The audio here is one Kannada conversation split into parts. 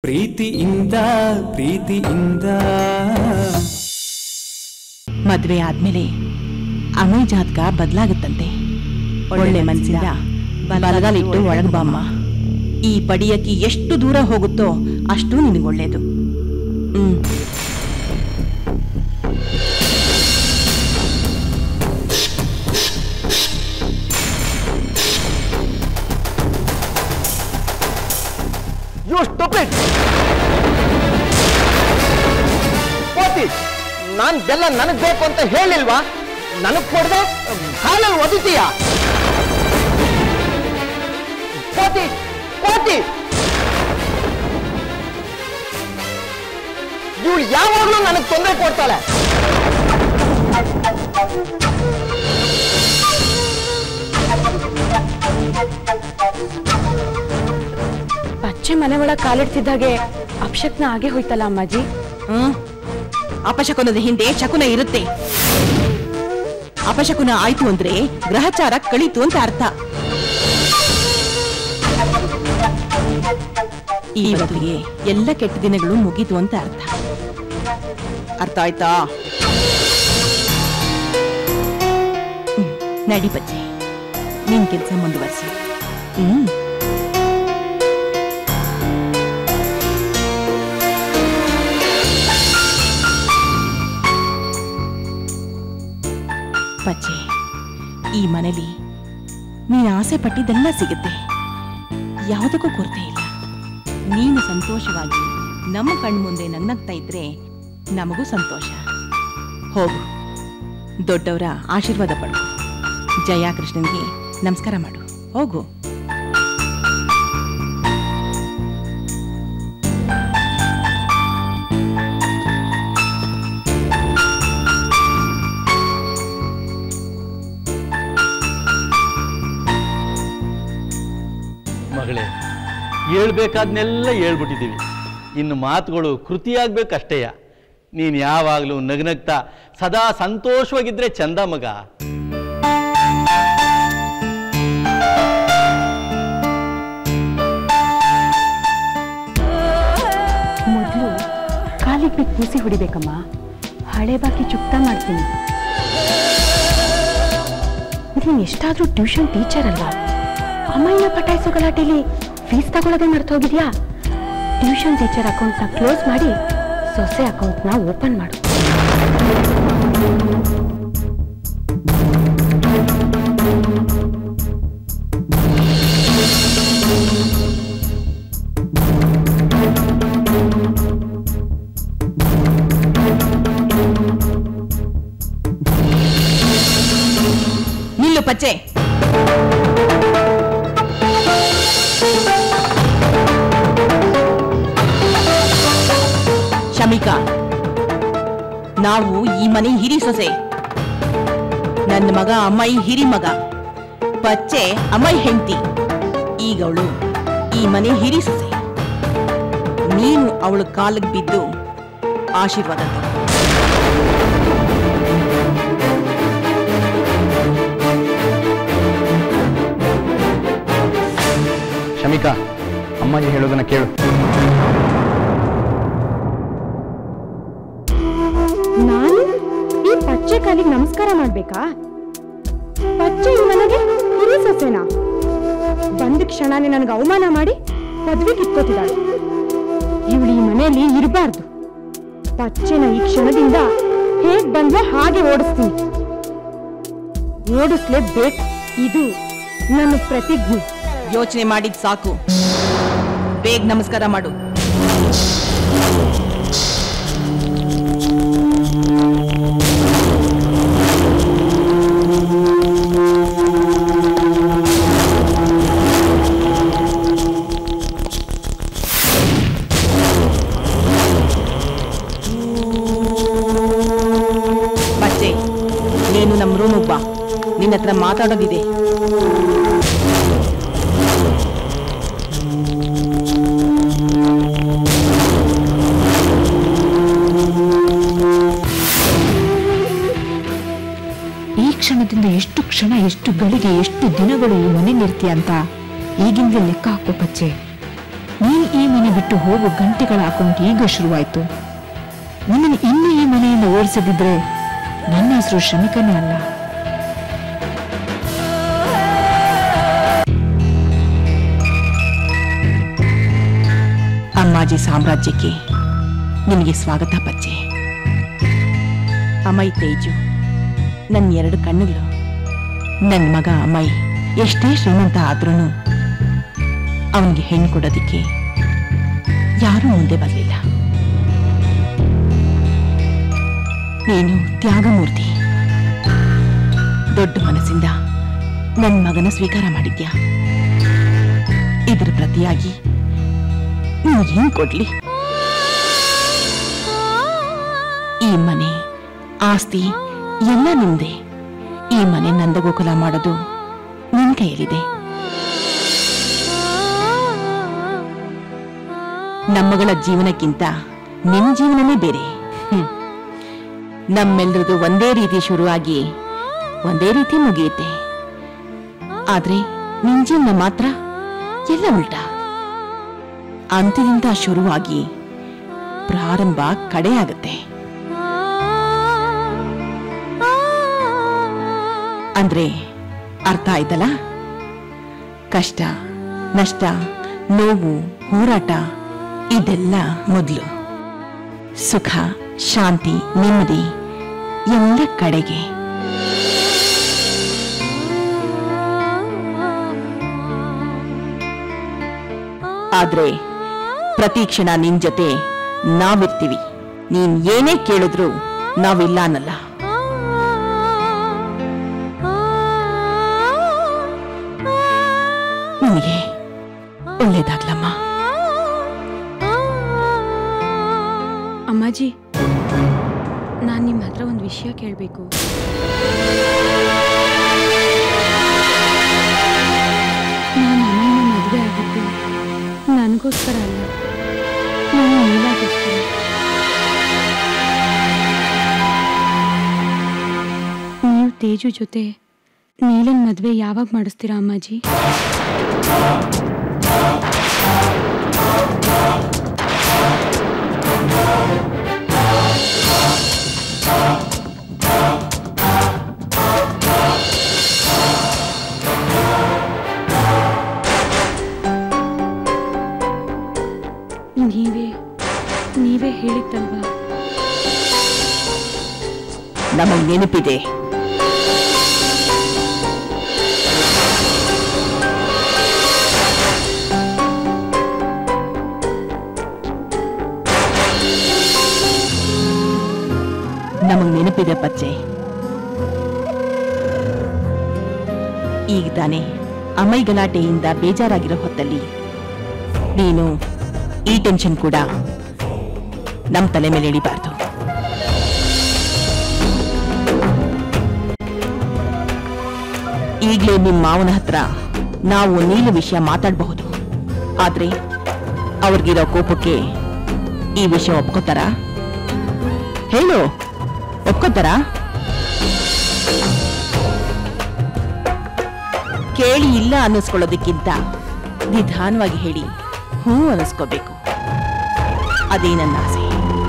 ಪ್ರೀತಿಯಿಂದ ಪ್ರೀತಿಯಿಂದ ಮದ್ವೆ ಆದ್ಮೇಲೆ ಅಮೈ ಜಾತಕ ಬದಲಾಗುತ್ತಂತೆ ಒಳ್ಳೆ ಮನಸ್ಸಿಂದ ಬಲಗಾಲಿಟ್ಟು ಒಳಗ್ ಬಾಮ್ಮ ಈ ಪಡಿಯಕ್ಕೆ ಎಷ್ಟು ದೂರ ಹೋಗುತ್ತೋ ಅಷ್ಟು ನಿನಗೊಳ್ಳೇದು ಹ್ಮ್ ಯು ಸ್ಟುಪಿಡ್ ಕೋತಿ ನಾನ್ ಬೆಲ್ಲ ನನಗ್ ಬೇಕು ಅಂತ ಹೇಳಿಲ್ವಾ ನನಗ್ ಕೊಡ್ದೆ ಹಾಲಲ್ಲಿ ಒದಿತೀಯ ಕೋತಿ ಕೋತಿ ಇವಳು ಯಾವಾಗ್ಲೂ ನನಗ್ ತೊಂದರೆ ಕೊಡ್ತಾಳೆ ಪಚ್ಚೆ ಮನೆ ಒಳಗ್ ಕಾಲಿಡ್ತಿದ್ದಾಗೆ ಅಪಶಕ್ನ ಆಗೇ ಹೋಯ್ತಲ್ಲ ಅಮ್ಮಾಜಿ ಹ್ಮ್ ಅಪಶಕುನದ ಹಿಂದೆ ಶಕುನ ಇರುತ್ತೆ ಅಪಶಕುನ ಆಯ್ತು ಅಂದ್ರೆ ಗ್ರಹಚಾರ ಕಳೀತು ಅಂತ ಅರ್ಥ ಈ ಬದಲಿಗೆ ಎಲ್ಲ ಕೆಟ್ಟ ದಿನಗಳು ಮುಗೀತು ಅಂತ ಅರ್ಥ ಅರ್ಥ ಆಯ್ತಾ ಹ್ಮ್, ನಡಿ ಬಜ್ಜೆ ನಿನ್ ಕೆಲ್ಸ ಮುಂದುವರಿಸಿ ಹ್ಮ್ ಪಚ್ಚೆ ಈ ಮನೇಲಿ ನೀನು ಆಸೆ ಪಟ್ಟಿದ್ದೆಲ್ಲ ಸಿಗುತ್ತೆ ಯಾವುದಕ್ಕೂ ಕೊರತೆ ಇಲ್ಲ ನೀನು ಸಂತೋಷವಾಗಿ ನಮ್ಮ ಕಣ್ಮುಂದೆ ನಗ್ನಗ್ತಾ ಇದ್ರೆ ನಮಗೂ ಸಂತೋಷ ಹೋಗು ದೊಡ್ಡವರ ಆಶೀರ್ವಾದ ಪಡು ಜಯ ಕೃಷ್ಣನ್ಗೆ ನಮಸ್ಕಾರ ಮಾಡು ಹೋಗು ಮಗಳೇ ಹೇಳ್ಬೇಕಾದ್ನೆಲ್ಲ ಹೇಳ್ಬಿಟ್ಟಿದ್ದೀವಿ ಇನ್ನು ಮಾತುಗಳು ಕೃತಿಯಾಗ್ಬೇಕಷ್ಟೇಯ ನೀನು ಯಾವಾಗಲೂ ನಗ್ನಗ್ತಾ ಸದಾ ಸಂತೋಷವಾಗಿದ್ರೆ ಚಂದ ಮಗ ಮೊದಲು ಕಾಲಿಗೆ ಬಿದ್ದು ಕೂಸಿ ಹೊಡಿಬೇಕಮ್ಮ ಹಳೆ ಬಾಕಿ ಚುಕ್ತಾ ಮಾಡ್ತೀನಿ ನೀನು ಎಷ್ಟಾದ್ರೂ ಟ್ಯೂಷನ್ ಟೀಚರ್ ಅಲ್ವಾ ಅಮ್ಮಯ್ಯ ಪಟಾಯಿಸೋ ಗಲಾಟೆಲಿ ಫೀಸ್ ತಗೊಳ್ಳೋದೇ ಮರ್ತು ಹೋಗಿದ್ಯಾ ಟ್ಯೂಷನ್ ಟೀಚರ್ ಅಕೌಂಟ್ನ ಕ್ಲೋಸ್ ಮಾಡಿ ಸೊಸೆ ಅಕೌಂಟ್ನ ಓಪನ್ ಮಾಡು ನಿಲ್ಲು ಪಚ್ಚೆ ಶಮಿಕಾ ನಾವು ಈ ಮನೆ ಹಿರಿ ಸೊಸೆ ನನ್ನ ಮಗ ಅಮ್ಮಾಯಿ ಹಿರಿ ಮಗ ಪಚ್ಚೆ ಅಮ್ಮಾಯಿ ಹೆಂಡತಿ ಈಗ ಅವಳು ಈ ಮನೆ ಹಿರಿ ಸೊಸೆ ನೀನು ಅವಳ ಕಾಲಿಗೆ ಬಿದ್ದು ಆಶೀರ್ವಾದ ತಗೋ. ಶಮಿಕಾ ಅಮ್ಮಗೆ ಹೇಳೋದನ್ನ ಕೇಳು ನಾನು ಈ ಪಚ್ಚೆ ಕಾಲಿಗೆ ನಮಸ್ಕಾರ ಮಾಡ್ಬೇಕಾ ಪಚ್ಚೆ ಈ ಮನೆಗೆ ಹಿರಿ ಸೊಸೆನಾ ಬಂದ ಕ್ಷಣನೇ ನನಗೆ ಅವಮಾನ ಮಾಡಿ ಪದವಿ ಕಿತ್ಕೋತಿದ್ದಾಳೆ ಇವಳು ಈ ಮನೆಯಲ್ಲಿ ಇರಬಾರ್ದು ಪಚ್ಚೆನ ಈ ಕ್ಷಣದಿಂದ ಹೇಗ್ ಬಂದ್ವೋ ಹಾಗೆ ಓಡಿಸ್ತೀನಿ ಓಡಿಸ್ಲೇಬೇಕು ಇದು ನನ್ನ ಪ್ರತಿಜ್ಞೆ ಯೋಚನೆ ಮಾಡಿದ್ ಸಾಕು ಬೇಗ ನಮಸ್ಕಾರ ಮಾಡು ಬಚ್ಚೆ ನೀನು ನಮ್ಮ ರೂಮಿಗೆ ಬಾ ನಿನ್ನ ಹತ್ರ ಮಾತಾಡೋದಿದೆ ಈ ಕ್ಷಣದಿಂದ ಎಷ್ಟು ಕ್ಷಣ ಎಷ್ಟು ಗಳಿಗೆ ಎಷ್ಟು ದಿನಗಳು ಈ ಮನೆ ನಿರ್ತೀಯ ಅಂತ ಈಗಿಂದ ಲೆಕ್ಕ ಹಾಕೋ ಪಚ್ಚೆ ನೀನ್ ಈ ಮನೆ ಬಿಟ್ಟು ಹೋಗೋ ಗಂಟೆಗಳ ಅಕೌಂಟ್ ಈಗ ಶುರುವಾಯ್ತು ನಿನ್ನನ್ನು ಇನ್ನೂ ಈ ಮನೆಯಿಂದ ಓಡಿಸದಿದ್ರೆ ನನ್ನ ಹೆಸರು ಶ್ರಮಿಕನೇ ಅಲ್ಲ ಅಮ್ಮಾಜಿ ಸಾಮ್ರಾಜ್ಯಕ್ಕೆ ನಿನಗೆ ಸ್ವಾಗತ ಪಚ್ಚೆ ಅಮೈ ತೇಜು ನನ್ನ ಎರಡು ಕಣ್ಣುಗಳು ನನ್ನ ಮಗ ಅಮೈ ಎಷ್ಟೇ ಶ್ರೀಮಂತ ಆದ್ರೂ ಅವನಿಗೆ ಹೆಣ್ಣು ಕೊಡೋದಕ್ಕೆ ಯಾರೂ ಮುಂದೆ ಬರಲಿಲ್ಲ ನೀನು ತ್ಯಾಗಮೂರ್ತಿ ದೊಡ್ಡ ಮನಸ್ಸಿಂದ ನನ್ನ ಮಗನ ಸ್ವೀಕಾರ ಮಾಡಿದ್ಯಾ ಇದರ ಪ್ರತಿಯಾಗಿ ನಿನಗೆ ಹೆಂಗ್ ಕೊಡ್ಲಿ ಈ ಮನೆ ಆಸ್ತಿ ಎಲ್ಲ ನಿಮ್ದೆ ಈ ಮನೆ ನಂದಗೋಕುಲ ಮಾಡೋದು ನಿನ್ ಕೈಯಲ್ಲಿದೆ ನಮ್ಮಗಳ ಜೀವನಕ್ಕಿಂತ ನಿಮ್ ಜೀವನನೇ ಬೇರೆ ಹ್ಮ್. ನಮ್ಮೆಲ್ಲರದು ಒಂದೇ ರೀತಿ ಶುರುವಾಗಿ ಒಂದೇ ರೀತಿ ಮುಗಿಯುತ್ತೆ ಆದ್ರೆ ನಿನ್ ಜೀವನ ಮಾತ್ರ ಎಲ್ಲ ಉಲ್ಟಾ ಅಂತ್ಯದಿಂದ ಶುರುವಾಗಿ ಪ್ರಾರಂಭ ಕಡೆಯಾಗುತ್ತೆ ಅಂದ್ರೆ ಅರ್ಥ ಆಯ್ತಲ್ಲ ಕಷ್ಟ ನಷ್ಟ ನೋವು ಹೋರಾಟ ಇದೆಲ್ಲ ಮೊದಲು ಸುಖ ಶಾಂತಿ ನೆಮ್ಮದಿ ಎಲ್ಲ ಕಡೆಗೆ ಆದ್ರೆ ಪ್ರತಿ ಕ್ಷಣ ನಿನ್ ಜೊತೆ ನಾವಿರ್ತೀವಿ ನೀನ್ ಏನೇ ಕೇಳಿದ್ರು ನಾವಿಲ್ಲ ಅನ್ನಲ್ಲ ನಿನಗೆ ಒಳ್ಳೇದಾಗ್ಲಮ್ಮ ಅಮ್ಮಾಜಿ ನಾನು ನಿಮ್ಮ ಹತ್ರ ಒಂದು ವಿಷಯ ಕೇಳಬೇಕು ನಾನು ಅಮ್ಮನ ಮದುವೆ ಆಗಿದ್ದು ನನಗೋಸ್ಕರ ಅಲ್ಲ ನಾನು ನೀಲಾಗೋಸ್ಕರ ನೀವು ತೇಜು ಜೊತೆ ನೀಲನ್ ಮದುವೆ ಯಾವಾಗ ಮಾಡಿಸ್ತೀರಾ ಅಮ್ಮಾಜಿ ನೀವೇ ನೀವೇ ಹೇಳಿದ್ದಲ್ವಾ ನಮಗ್ ನೆನಪಿದೆ ನಮಗ್ ನೆನಪಿದೆ ಪಚ್ಚೆ ಈಗ ತಾನೇ ಅಮೈ ಗಲಾಟೆಯಿಂದ ಬೇಜಾರಾಗಿರೋ ಹೊತ್ತಲ್ಲಿ ನೀನು ಈ ಟೆನ್ಷನ್ ಕೂಡ ನಮ್ಮ ತಲೆ ಮೇಲೆ ಇಳಿಬಾರ್ದು ಈಗಲೇ ನಿಮ್ಮ ಮಾವನ ಹತ್ರ ನಾವು ನೀಲು ವಿಷಯ ಮಾತಾಡಬಹುದು ಆದ್ರೆ ಅವ್ರಿಗಿರೋ ಕೋಪಕ್ಕೆ ಈ ವಿಷಯ ಒಪ್ಕೋತಾರಾ ಹೇಳು ಒಪ್ಕೋತಾರಾ ಕೇಳಿ ಇಲ್ಲ ಅನ್ನಿಸ್ಕೊಳ್ಳೋದಕ್ಕಿಂತ ನಿಧಾನವಾಗಿ ಹೇಳಿ ಹ್ಞೂ ಅನ್ನಿಸ್ಕೋಬೇಕು ಅದೇ ನನ್ನ ಆಸೆ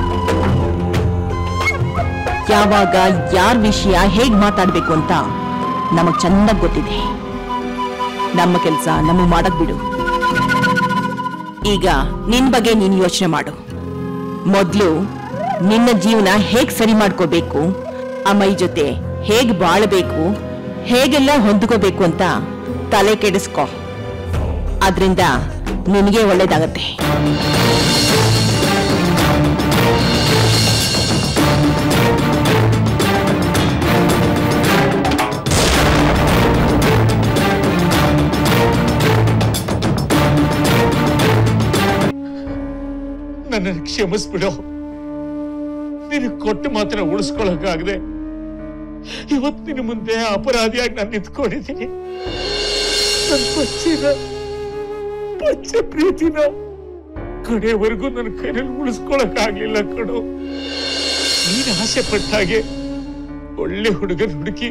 ಯಾವಾಗ ಯಾರ ವಿಷಯ ಹೇಗ್ ಮಾತಾಡ್ಬೇಕು ಅಂತ ನಮಗ್ ಚೆನ್ನಾಗ್ ಗೊತ್ತಿದೆ ನಮ್ಮ ಕೆಲಸ ನಮಗ್ ಮಾಡಕ್ ಬಿಡು ಈಗ ನಿನ್ ಬಗ್ಗೆ ನೀನ್ ಯೋಚನೆ ಮಾಡು ಮೊದ್ಲು ನಿನ್ನ ಜೀವನ ಹೇಗ್ ಸರಿ ಮಾಡ್ಕೋಬೇಕು ಅಮ್ಮೈ ಜೊತೆ ಹೇಗ್ ಬಾಳಬೇಕು ಹೇಗೆಲ್ಲ ಹೊಂದ್ಕೋಬೇಕು ಅಂತ ತಲೆ ಕೆಡಿಸ್ಕೊ ಅದ್ರಿಂದ ನಿನಗೆ ಒಳ್ಳೇದಾಗತ್ತೆ ನನ್ನನ್ನು ಕ್ಷಮಿಸ್ಬಿಡು ನಿನಗೆ ಕೊಟ್ಟು ಮಾತ್ರ ಉಳಿಸ್ಕೊಳಕ್ಕಾಗದೆ ಇವತ್ತು ನಿನ್ನ ಮುಂದೆ ಅಪರಾಧಿಯಾಗಿ ನಾನು ನಿಂತ್ಕೊಂಡಿದ್ದೀನಿ ನನ್ನ ಪಚ್ಚಿನ ಪಚ್ಚ ಪ್ರೀತಿನ ಕಡೆವರೆಗೂ ನನ್ನ ಕೈಯಲ್ಲಿ ಉಳಿಸ್ಕೊಳಕ್ಕಾಗ್ಲಿಲ್ಲ ಕಣು ನೀನು ಆಸೆ ಪಟ್ಟ ಹಾಗೆ ಒಳ್ಳೆ ಹುಡುಗನ ಹುಡುಕಿ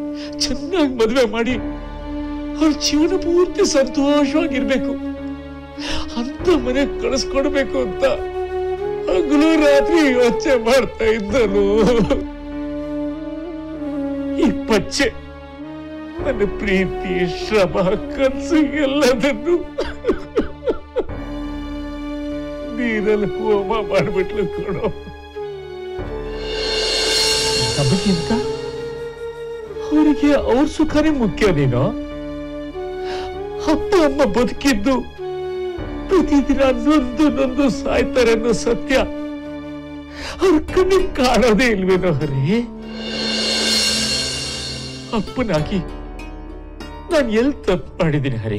ಚೆನ್ನಾಗಿ ಮದುವೆ ಮಾಡಿ ಅವ್ರ ಜೀವನ ಪೂರ್ತಿ ಸಂತೋಷವಾಗಿರ್ಬೇಕು ಅಂತ ಮನೆ ಕಳಿಸ್ಕೊಡ್ಬೇಕು ಅಂತ ಹಗಲು ರಾತ್ರಿ ಯೋಚನೆ ಮಾಡ್ತಾ ಇದ್ದನು ಈ ಪಚ್ಚೆ ನನ್ನ ಪ್ರೀತಿ ಶ್ರಮ ಕನಸು ಎಲ್ಲದನ್ನು ನೀರಲ್ಲಿ ಹೋಮ ಮಾಡ್ಬಿಟ್ಲು ಕೊಡೋ ನಮಗಿಂತ ಅವರಿಗೆ ಅವ್ರ ಸುಖನೇ ಮುಖ್ಯ ನೀನು ಅಪ್ಪ ಅಮ್ಮ ಬದುಕಿದ್ದು ಪ್ರತಿದಿನ ನೊಂದು ನೊಂದು ಸಾಯ್ತಾರೆ ಅನ್ನೋ ಸತ್ಯ ಅವ್ರ ಕಣ್ಣಿಗೆ ಕಾಣೋದೇ ಇಲ್ವೇನೋ ಹರಿ ಅಪ್ಪನಾಗಿ ನಾನು ಎಲ್ ತಪ್ಪು ಮಾಡಿದ್ದೀನಿ ಹರಿ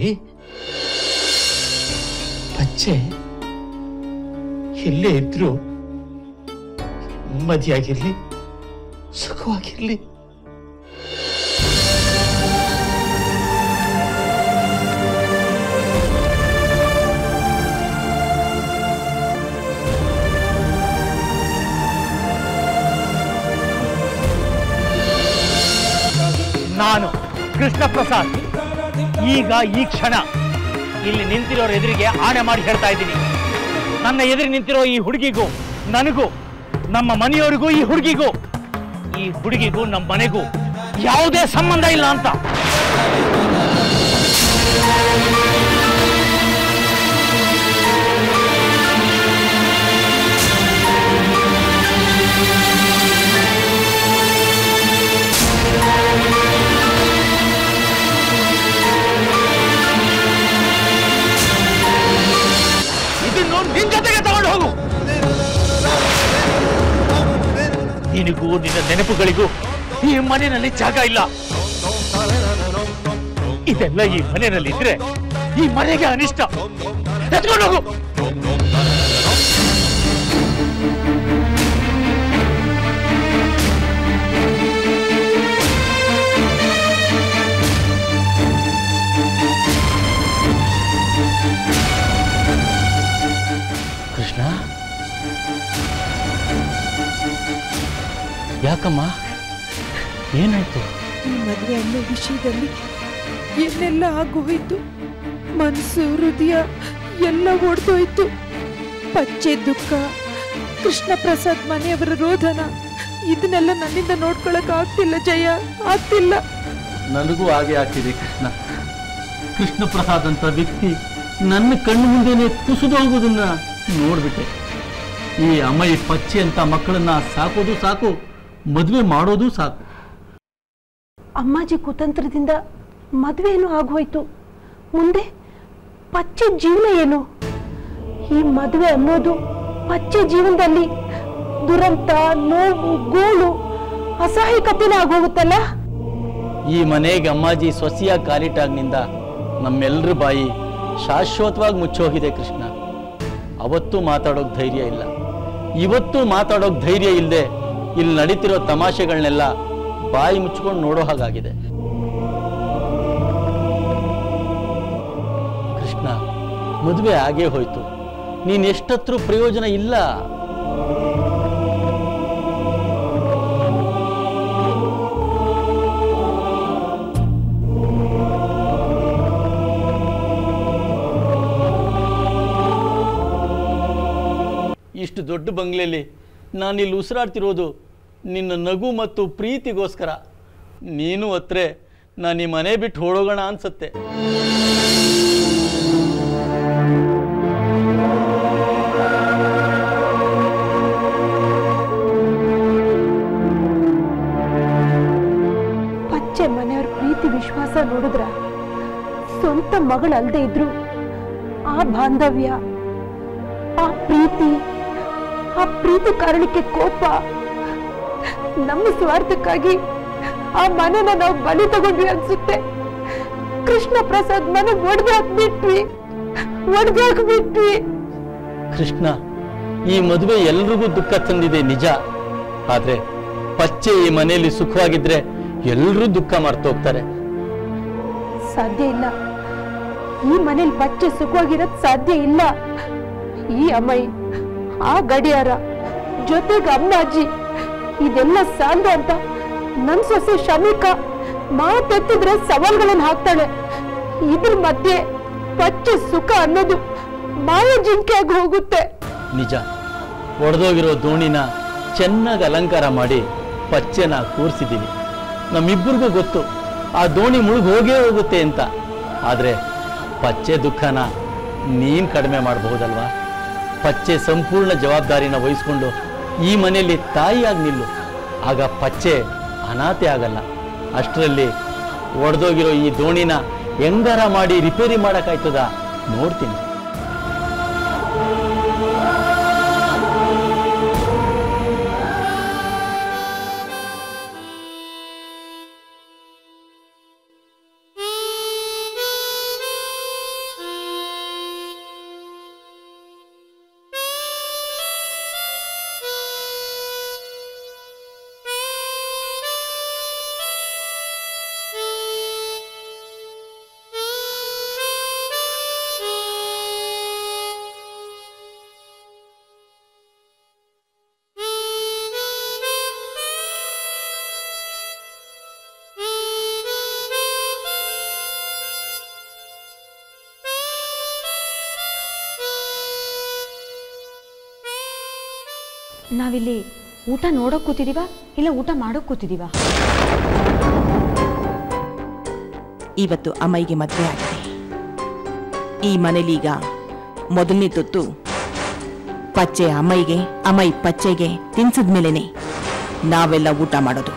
ಬಚ್ಚೆ ಎಲ್ಲೇ ಇದ್ರು ನೆಮ್ಮದಿಯಾಗಿರ್ಲಿ ಸುಖವಾಗಿರ್ಲಿ ನಾನು ಕೃಷ್ಣ ಪ್ರಸಾದ್ ಈಗ ಈ ಕ್ಷಣ ಇಲ್ಲಿ ನಿಂತಿರೋರ ಎದುರಿಗೆ ಆಣೆ ಮಾಡಿ ಹೇಳ್ತಾ ಇದ್ದೀನಿ ನನ್ನ ಎದುರು ನಿಂತಿರೋ ಈ ಹುಡುಗಿಗೂ ನನಗೂ ನಮ್ಮ ಮನೆಯವರಿಗೂ ಈ ಹುಡುಗಿಗೂ ಈ ಹುಡುಗಿಗೂ ನಮ್ಮ ಮನೆಗೂ ಯಾವುದೇ ಸಂಬಂಧ ಇಲ್ಲ ಅಂತ ಇದನ್ನು ನಿನ್ ಜೊತೆಗೆ ತಗೊಂಡು ಹೋಗು ನಿನಗೂ ನಿನ್ನ ನೆನಪುಗಳಿಗೂ ಈ ಮನೆಯಲ್ಲಿ ಜಾಗ ಇಲ್ಲ ಇದೆಲ್ಲ ಈ ಮನೆಯಲ್ಲಿ ಇದ್ರೆ ಈ ಮನೆಗೆ ಅನಿಷ್ಟ ಎತ್ಕೊಂಡು ಹೋಗು ಕೃಷ್ಣ ಯಾಕಮ್ಮ ಏನಾಯ್ತು ಈ ಮದುವೆ ಅನ್ನೋ ವಿಷಯದಲ್ಲಿ ಏನೆಲ್ಲ ಆಗೋಯ್ತು ಮನಸ್ಸು ಹೃದಯ ಎಲ್ಲ ಒಡೆದೋಯ್ತು ಪಚ್ಚೆ ದುಃಖ ಕೃಷ್ಣ ಪ್ರಸಾದ್ ಮನೆಯವರ ರೋಧನ ಇದನ್ನೆಲ್ಲ ನನ್ನಿಂದ ನೋಡ್ಕೊಳಕ್ ಆಗ್ತಿಲ್ಲ ಜಯ ಆಗ್ತಿಲ್ಲ ನನಗೂ ಹಾಗೆ ಆಗ್ತಿದೆ ಕೃಷ್ಣ ಕೃಷ್ಣ ಪ್ರಸಾದ್ ಅಂತ ವ್ಯಕ್ತಿ ನನ್ನ ಕಣ್ಣು ಮುಂದೆನೆ ಕುಸಿದು ಹೋಗೋದನ್ನ ನೋಡ್ಬಿಟ್ಟೆ ಈ ಅಮ್ಮಯಿ ಪಚ್ಚೆ ಅಂತ ಮಕ್ಕಳನ್ನ ಸಾಕೋದು ಸಾಕು ಮದುವೆ ಮಾಡೋದು ಸಾಕು ಅಮ್ಮಾಜಿ ಕುತಂತ್ರದಿಂದ ಮದುವೆನೂ ಆಗೋಯ್ತು ಮುಂದೆ ಪಚ್ಚೆ ಜೀವನ ಏನು ಈ ಮದುವೆ ಅನ್ನೋದು ಪಚ್ಚೆ ಜೀವನದಲ್ಲಿ ದುರಂತ ನೋವು ಗೋಳು ಅಸಹಾಯಕತೆನೇ ಆಗೋಗುತ್ತಲ್ಲ ಈ ಮನೆಗೆ ಅಮ್ಮಾಜಿ ಸೊಸೆಯ ಕಾಲಿಟಾಗ್ನಿಂದ ನಮ್ಮೆಲ್ಲರ ಬಾಯಿ ಶಾಶ್ವತವಾಗಿ ಮುಚ್ಚೋಗಿದೆ ಕೃಷ್ಣ ಅವತ್ತೂ ಮಾತಾಡೋಕ್ ಧೈರ್ಯ ಇಲ್ಲ ಇವತ್ತೂ ಮಾತಾಡೋಕ್ ಧೈರ್ಯ ಇಲ್ಲದೆ ಇಲ್ಲಿ ನಡೀತಿರೋ ತಮಾಷೆಗಳನ್ನೆಲ್ಲ ಬಾಯಿ ಮುಚ್ಕೊಂಡು ನೋಡೋ ಹಾಗಾಗಿದೆ ಕೃಷ್ಣ ಮದುವೆ ಆಗೇ ಹೋಯ್ತು ನೀನ್ ಎಷ್ಟತ್ರ ಪ್ರಯೋಜನ ಇಲ್ಲ ಇಷ್ಟು ದೊಡ್ಡ ಬಂಗ್ಲೆಯಲ್ಲಿ ನಾನಿಲ್ಲಿ ಉಸಿರಾಡ್ತಿರೋದು ನಿನ್ನ ನಗು ಮತ್ತು ಪ್ರೀತಿಗೋಸ್ಕರ ನೀನು ಹತ್ರೆ ನಾನು ಈ ಮನೆ ಬಿಟ್ಟು ಹೊಡೋಗೋಣ ಅನ್ಸತ್ತೆ ಪಚ್ಚೆ ಮನೆಯವ್ರ ಪ್ರೀತಿ ವಿಶ್ವಾಸ ನೋಡಿದ್ರ ಸ್ವಂತ ಮಗಳಲ್ದೇ ಇದ್ರು ಆ ಬಾಂಧವ್ಯ ಆ ಪ್ರೀತಿ ಆ ಪ್ರೀತಿ ಕಾರಣಕ್ಕೆ ಕೋಪ ನಮ್ಮ ಸ್ವಾರ್ಥಕ್ಕಾಗಿ ಆ ಮನೆನ ನಾವು ಬಲಿ ತಗೊಂಡ್ವಿ ಅನ್ಸುತ್ತೆ ಕೃಷ್ಣ ಪ್ರಸಾದ್ ಮನೆ ಒಡೆದು ಹಾಕ್ಬಿಟ್ವಿ ಒಡೆದು ಹಾಕ್ಬಿಟ್ವಿ ಕೃಷ್ಣ ಈ ಮದುವೆ ಎಲ್ರಿಗೂ ದುಃಖ ತಂದಿದೆ ನಿಜ ಆದ್ರೆ ಪಚ್ಚೆ ಈ ಮನೆಯಲ್ಲಿ ಸುಖವಾಗಿದ್ರೆ ಎಲ್ಲರೂ ದುಃಖ ಮರ್ತೋಗ್ತಾರೆ ಸಾಧ್ಯ ಇಲ್ಲ ಈ ಮನೇಲಿ ಬಚ್ಚೆ ಸುಖವಾಗಿರೋದ್ ಸಾಧ್ಯ ಇಲ್ಲ ಈ ಅಮ್ಮೈ ಆ ಗಡಿಯಾರ ಜೊತೆಗೆ ಅಮ್ಮಾಜಿ ಇದೆಲ್ಲ ಸಾಲದು ಅಂತ ನನ್ ಸೊಸೆ ಶಮಿಕ ಮಾತೆತ್ತಿದ್ರೆ ಸವಾಲ್ಗಳನ್ನ ಹಾಕ್ತಾಳೆ ಇದ್ರ ಮಧ್ಯೆ ಪಚ್ಚೆ ಸುಖ ಅನ್ನೋದು ಮಾಯ ಜಿಂಕೆಯಾಗಿ ಹೋಗುತ್ತೆ ನಿಜ ಒಡೆದೋಗಿರೋ ದೋಣಿನ ಚೆನ್ನಾಗಿ ಅಲಂಕಾರ ಮಾಡಿ ಪಚ್ಚೆನ ಕೂರಿಸಿದ್ದೀವಿ ನಮ್ಮಿಬ್ಬರಿಗೂ ಗೊತ್ತು ಆ ದೋಣಿ ಮುಳುಗಿ ಹೋಗೇ ಹೋಗುತ್ತೆ ಅಂತ ಆದರೆ ಪಚ್ಚೆ ದುಃಖನ ನೀನು ಕಡಿಮೆ ಮಾಡಬಹುದಲ್ವಾ ಪಚ್ಚೆ ಸಂಪೂರ್ಣ ಜವಾಬ್ದಾರಿನ ವಹಿಸ್ಕೊಂಡು ಈ ಮನೆಯಲ್ಲಿ ತಾಯಿಯಾಗಿ ನಿಲ್ಲು ಆಗ ಪಚ್ಚೆ ಅನಾಥೆ ಆಗಲ್ಲ ಅಷ್ಟರಲ್ಲಿ ಒಡೆದೋಗಿರೋ ಈ ದೋಣಿನ ಹೆಂಗಾರ ಮಾಡಿ ರಿಪೇರಿ ಮಾಡೋಕ್ಕಾಯ್ತದ ನೋಡ್ತೀನಿ ನಾವಿಲ್ಲಿ ಊಟ ನೋಡೋಕ್ ಕೂತಿದೀವ ಇಲ್ಲ ಊಟ ಮಾಡೋಕ್ ಕೂತಿದೀವ ಇವತ್ತು ಅಮ್ಮಯ್ಯಗೆ ಮದುವೆ ಆಗಿದೆ ಈ ಮನೇಲೀಗ ಮೊದಲನೇ ತುತ್ತು ಪಚ್ಚೆ ಅಮ್ಮಯ್ಯಗೆ ಅಮ್ಮಯ್ಯ ಪಚ್ಚೆಗೆ ತಿನ್ಸಿದ ಮೇಲೇನೆ ನಾವೆಲ್ಲ ಊಟ ಮಾಡೋದು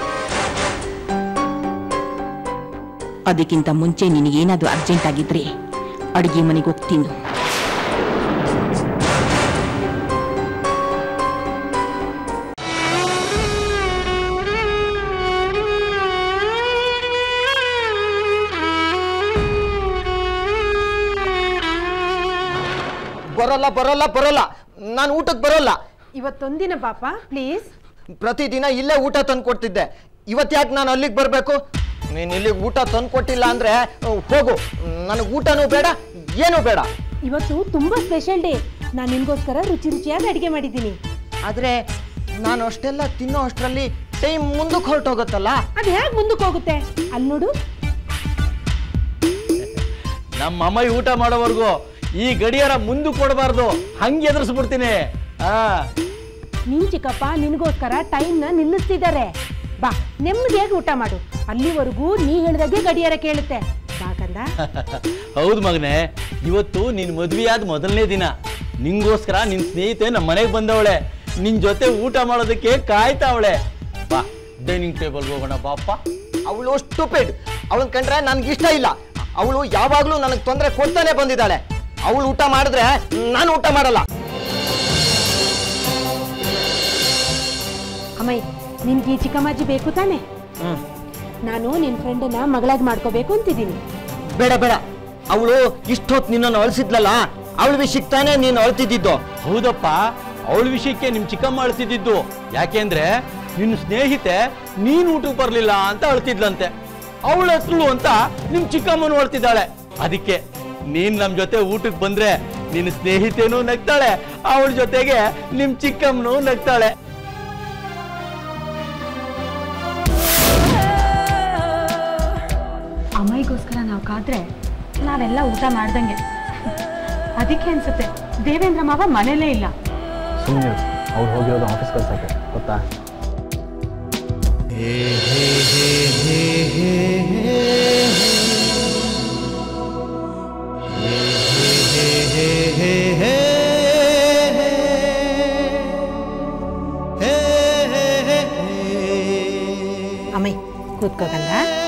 ಅದಕ್ಕಿಂತ ಮುಂಚೆ ನಿನಗೇನಾದ್ರೂ ಅರ್ಜೆಂಟ್ ಆಗಿದ್ರೆ ಅಡುಗೆ ಮನೆಗೆ ಹೋಗಿ ತಿಂದು ಬರೋಲ್ಲ ಬರೋಲ್ಲ ಬರೋಲ್ಲ ನಾನು ಊಟಕ್ಕೆ ಬರೋಲ್ಲ ಇವತ್ತೊಂದಿನ ಪಾಪ ಪ್ಲೀಸ್ ಪ್ರತಿದಿನ ಇಲ್ಲೇ ಊಟ ತಂದು ಕೊಡ್ತಿದ್ದೆ ಇವತ್ತು ಯಾಕೆ ನಾನು ಅಲ್ಲಿಗೆ ಬರಬೇಕು ನೀನು ಇಲ್ಲಿಗೆ ಊಟ ತಂದು ಕೊಟ್ಟಿಲ್ಲ ಅಂದರೆ ಹೋಗು ನನಗೆ ಊಟನೂ ಬೇಡ ಏನೂ ಬೇಡ ಇವತ್ತು ತುಂಬಾ ಸ್ಪೆಷಲ್ ಡೇ ನಾನು ನಿನ್ಗೋಸ್ಕರ ರುಚಿ ರುಚಿಯಾದ ಅಡಿಗೆ ಮಾಡಿದ್ದೀನಿ ಆದರೆ ನಾನು ಅಷ್ಟೆಲ್ಲ ತಿನ್ನೋ ಅಷ್ಟರಲ್ಲಿ ಟೈಮ್ ಮುಂದಕ್ಕೆ ಹೊರಟೋಗುತ್ತಲ್ಲ ಅದು ಹೇಗೆ ಮುಂದಕ್ಕೆ ಹೋಗುತ್ತೆ ಅಲ್ಲಿ ನೋಡು ನಮ್ಮ ಅಮ್ಮಯ್ಯ ಊಟ ಮಾಡೋವರೆಗೂ ಈ ಗಡಿಯಾರ ಮುಂದಕ್ಕೆ ಕೊಡಬಾರ್ದು ಹಂಗೆ ಎದುರಿಸ್ಬಿಡ್ತೀನಿ ಆ ನಿನ್ ಚಿಕ್ಕಪ್ಪ ನಿನಗೋಸ್ಕರ ಟೈಮ್ನ ನಿಲ್ಲಿಸ್ತಿದ್ದಾರೆ ಬಾ ನೆಮ್ಮದಿಯಾಗಿ ಊಟ ಮಾಡು ಅಲ್ಲಿವರೆಗೂ ನೀ ಹೇಳಿದಾಗೆ ಗಡಿಯಾರ ಕೇಳುತ್ತೆ ಬಾ ಕಂದ ಹೌದು ಮಗನೇ ಇವತ್ತು ನಿನ್ ಮದ್ವೆಯಾದ ಮೊದಲನೇ ದಿನ ನಿಂಗೋಸ್ಕರ ನಿನ್ ಸ್ನೇಹಿತೆ ನಮ್ಮ ಮನೆಗೆ ಬಂದವಳೆ ನಿನ್ ಜೊತೆ ಊಟ ಮಾಡೋದಕ್ಕೆ ಕಾಯ್ತಾವಳೆ ಬಾ ಡೈನಿಂಗ್ ಟೇಬಲ್ ಹೋಗೋಣ ಬಾಪ್ಪ ಅವಳು ಸ್ಟುಪಿಡ್ ಅವಳನ್ನ ಕಂಡ್ರೆ ನನ್ಗೆ ಇಷ್ಟ ಇಲ್ಲ ಅವಳು ಯಾವಾಗಲೂ ನನಗೆ ತೊಂದರೆ ಕೊಡ್ತಾನೆ ಬಂದಿದ್ದಾಳೆ ಅವಳು ಊಟ ಮಾಡಿದ್ರೆ ನಾನು ಊಟ ಮಾಡಲ್ಲ ಅಮ್ಮಯ್ಯ ನಿನ್ಗೆ ಈ ಚಿಕ್ಕಮ್ಮಾಜಿ ಬೇಕು ತಾನೆ ನಾನು ನಿನ್ ಫ್ರೆಂಡನ್ನ ಮಗಳಾಗಿ ಮಾಡ್ಕೋಬೇಕು ಅಂತಿದ್ದೀನಿ ಬೇಡ ಬೇಡ ಅವಳು ಇಷ್ಟೊತ್ತು ನಿನ್ನನ್ನು ಅಳಿಸಿದ್ಲಲ್ಲ ಅವಳ ವಿಷಯಕ್ಕೆ ತಾನೇ ನೀನು ಅಳ್ತಿದ್ದಿದ್ದು ಹೌದಪ್ಪ ಅವಳ ವಿಷಯಕ್ಕೆ ನಿಮ್ ಚಿಕ್ಕಮ್ಮ ಅಳ್ತಿದ್ದಿದ್ದು ಯಾಕೆಂದ್ರೆ ನಿನ್ನ ಸ್ನೇಹಿತೆ ನೀನ್ ಊಟಕ್ಕೆ ಬರ್ಲಿಲ್ಲ ಅಂತ ಅಳ್ತಿದ್ಲಂತೆ ಅವಳ ಹತ್ರು ಅಂತ ನಿಮ್ ಚಿಕ್ಕಮ್ಮನು ಅಳ್ತಿದ್ದಾಳೆ ಅದಕ್ಕೆ ನೀನ್ ನಮ್ ಜೊತೆ ಊಟಕ್ಕೆ ಬಂದ್ರೆ ನಿನ್ನ ಸ್ನೇಹಿತೆನೂ ನಗ್ತಾಳೆ ಅವಳ ಜೊತೆಗೆ ನಿಮ್ ಚಿಕ್ಕಮ್ಮನು ನಗ್ತಾಳೆ ಅಮ್ಮಯ್ಯಗೋಸ್ಕರ ನಾವು ಕಾದ್ರೆ ನಾವೆಲ್ಲ ಊಟ ಮಾಡ್ದಂಗೆ ಅದಕ್ಕೆ ಅನ್ಸುತ್ತೆ ದೇವೇಂದ್ರ ಮಾವ ಮನೇಲೇ ಇಲ್ಲ ಸುಮ್ಮನೆ ಅವ್ರು ಹೋಗಿರೋದು ಆಫೀಸ್ ಕಳ್ಸಕ್ಕೆ ಗೊತ್ತಾ ಅಮ್ಮಯ್ಯ ಕೂತ್ಕೋಗಲ್ಲ